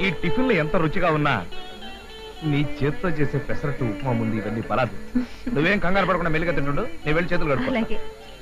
ఈ టిఫిన్లు ఎంత రుచిగా ఉన్నా నీ చేత్తో చేసే పెసరట్టు ఉప్మా ముందు ఇవన్నీ పరాదు నువ్వేం కంగారు పడకుండా మెల్లిగా తింటుండు నేను వెళ్ళి చేతులు కడుకో అలాగే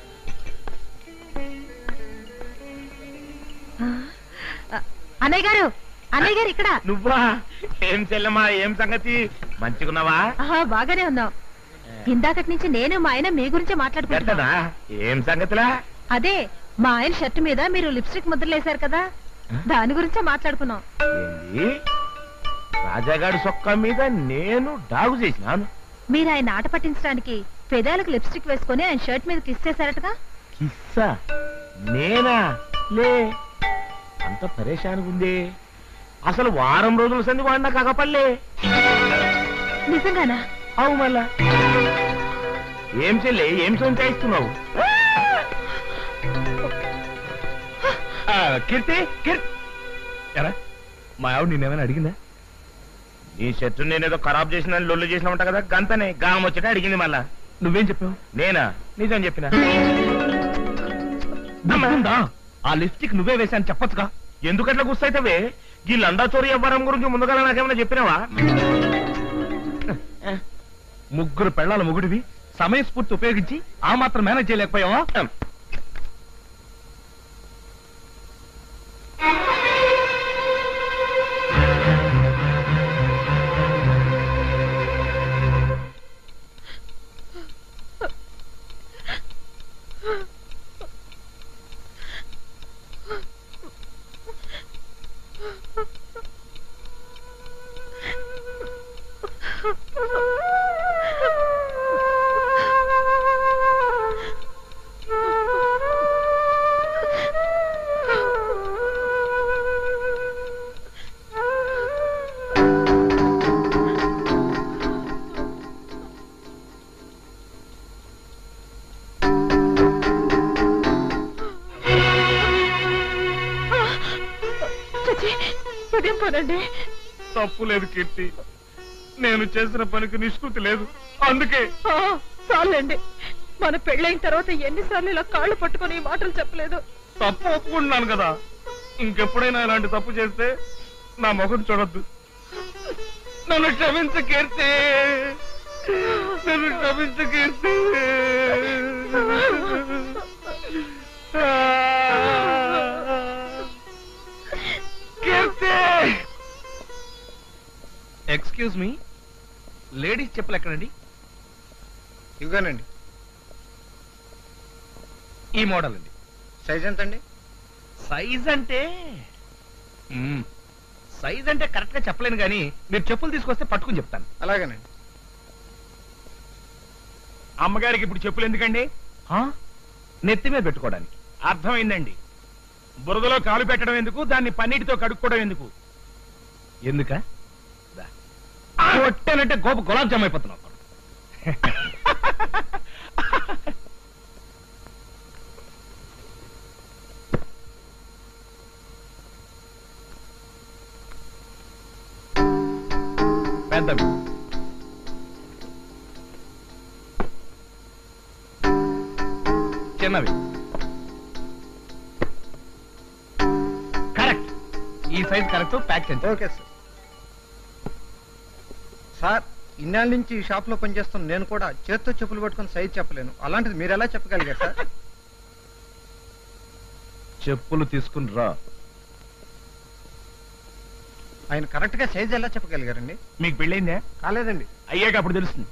ఆ, అన్నయ్య గారు అన్నయ్య గారు ఇక్కడ నువ్వా ఏం చెల్లెమ్మా ఏం సంగతి మంచిగున్నావా ఆహా, బాగానే ఉన్నాం ఇందాకటి నుంచి నేను మా ఆయన మీ గురించే మాట్లాడుకుంటున్నా గట్టనా ఏం సంగతిలా అదే మా ఆయన షర్ట్ మీద మీరు లిప్స్టిక్ ముద్రలు వేశారు కదా దాని గురించే మాట్లాడుకున్నాం ఏంది రాజాగాడి సొక్క మీద నేను డాగు చేసినాను మీరు ఆయన ఆట పట్టించడానికి పెదాలకు లిప్స్టిక్ వేసుకొని ఆయన షర్ట్ మీద కిస్ చేశారటగా కిస్సా నేనా లే అంత పరేషానికి ఉంది అసలు వారం రోజుల సంది వాడినా కాకపల్లే నిజంగానా అవు మళ్ళా ఏం చెల్లి ఏం సొంచాయిస్తున్నావు ఆ, కీర్తి కీర్తి ఎరా మా ఆవిడ నిన్నేమైనా అడిగిందా నీ షర్టు నేనేదో ఖరాబ్ చేసిన లొల్లు చేసిన ఉంటా కదా గంతనే గాం వచ్చేట అడిగింది మళ్ళా నువ్వేం చెప్పావు నేనా నిజం చెప్పిన దమ్ముందా? ఆ లిప్స్టిక్ నువ్వే వేశాను చెప్పొచ్చుగా ఎందుకట్లా గుస్తైతవే ఈ లండా చోరీ వ్యవహారం గురించి ముందుగా నాకేమైనా చెప్పినావా ముగ్గురు పెళ్ళాల ముగుడివి సమయస్ఫూర్తి ఉపయోగించి ఆ మాత్రం మేనేజ్ చేయలేకపోయావా చచ్చి, ఉదయం పోనండి తప్పు లేదు కీర్తి నేను చేసిన పనికి నిష్కృతి లేదు అందుకే ఆ, చాలండి మన పెళ్ళైన తర్వాత ఎన్నిసార్లు ఇలా కాళ్ళు పట్టుకొని ఈ మాటలు చెప్పలేదు తప్పు ఒప్పుకుంటున్నాను కదా ఇంకెప్పుడైనా ఇలాంటి తప్పు చేస్తే నా ముఖం చూడొద్దు నన్ను క్షమించు కీర్తి నన్ను క్షమించు కీర్తి కీర్తి ఎక్స్క్యూజ్ మీ లేడీస్ చెప్పులు ఎక్కడండి ఇవ్వనండి ఈ మోడల్ అండి సైజ్ ఎంత అండి సైజ్ అంటే మ్మ్. సైజ్ అంటే కరెక్ట్ గా చెప్పలేను కానీ మీరు చెప్పులు తీసుకొస్తే పట్టుకుని చెప్తాను అలాగేనండి అమ్మగారికి ఇప్పుడు చెప్పులు ఎందుకండి ఆ? నెత్తి మీద పెట్టుకోవడానికి అర్థమైందండి బురదలో కాలు పెట్టడం ఎందుకు దాన్ని పన్నీటితో కడుక్కోవడం ఎందుకు ఎందుక దా. కొట్టానంటే గోప గులాబ్ జామ్ అయిపోతున్నావు పెద్దవి చిన్నవి కరెక్ట్ ఈ సైజ్ కరెక్ట్ ప్యాక్ చేయండి ఓకే సార్ సార్ ఇన్నాళ్ళ నుంచి ఈ షాప్ లో పనిచేస్తున్న నేను కూడా చేత్తో చెప్పులు పట్టుకొని సైజ్ చెప్పలేను అలాంటిది మీరు ఎలా చెప్పగలిగారు సార్ చెప్పులు తీసుకుని రా ఆయన కరెక్ట్ గా సైజ్ ఎలా చెప్పగలిగారండి మీకు పెళ్ళైందా కాలేదండి అయ్యాక అప్పుడు తెలుస్తుంది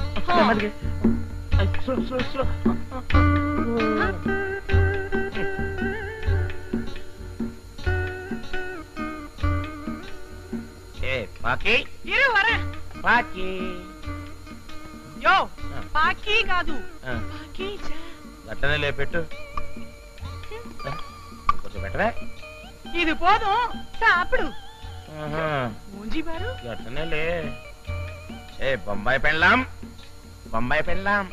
ఏ పాకి ఇరు వరా పాకి యో ఆ. పాకీ కాదు ఆ, పాకీజా గట్టనే లేపెట్టు కొంచెం బెటరే ఇది పోదుం సాపుడు ఆహా, మూంజీ బారు గట్టనే లే ఏ బొంబాయి పెళ్ళాం బొంబాయి పెళ్ళాం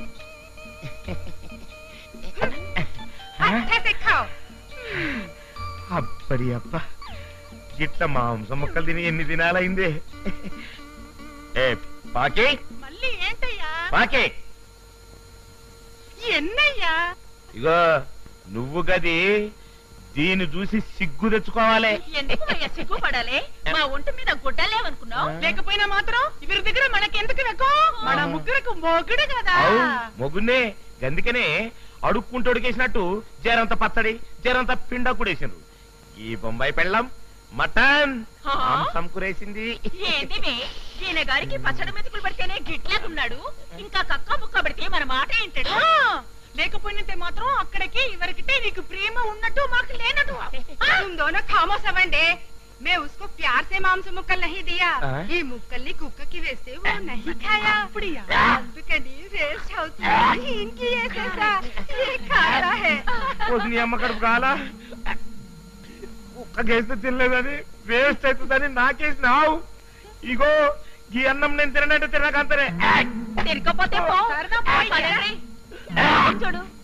అట్టే ఖావ్ అప్పడి అప్ప గిట్ల మాంసం ముక్కలు తిని ఎన్ని దినాలైంది ఏ పాకి మళ్ళీ ఏంటయ్యా పాకి ఎన్నయ్యా ఇగో నువ్వు గది దీన్ని చూసి సిగ్గు తెచ్చుకోవాలి ఎందుకు అయ్యా సిగ్గుపడాలి మా ఒంటి మీద గుడ్డలేమనుకున్నావు లేకపోయినా మాత్రం ఇవరి దగ్గర మనకెందుకు వెకో మన ముగ్గురకు మొగుడు కదా అవు మొగున్నే అందుకనే అడుక్కుంటూ అడిగేసినట్టు జరంత పచ్చడి జరంత పిండ కూడేసిండ్రు ఈ బొంబాయి పెళ్ళం మటన్ ఆ? మాంసం కూరేసింది ఏంటివి ఈయన గారికి పచ్చడి మెతుకులు పడితేనే గిట్లాగున్నాడు ఇంకా కక్క ముక్క పడితే మన మాట ఏంటాడు ఆ, లేకపోయినంతే మాత్రం అక్కడికి ఇవరికితే నీకు ప్రేమ ఉన్నట్టు మాకు లేనట్టు तुम दोनों खामोश अवंडे मैं उसको प्यार से मांस मुक्कल नहीं दिया ఆ? ये मुक्कली कुక్క की వేస్తే वो नहीं खाया అందుకని వేస్ట్ అవుతుంది इनकी ये कैसा ये खाया है నీ అమ్మ కడుపు కాలా కుక్కకేస్తే తినలేదని వేస్ట్ అవుతుందని నాకేసినావు ఇగో ఈ అన్నం నేను తిననంటే తినకంతనే తిరగపోతే పో సరదా పోయి. పదండి. చూడు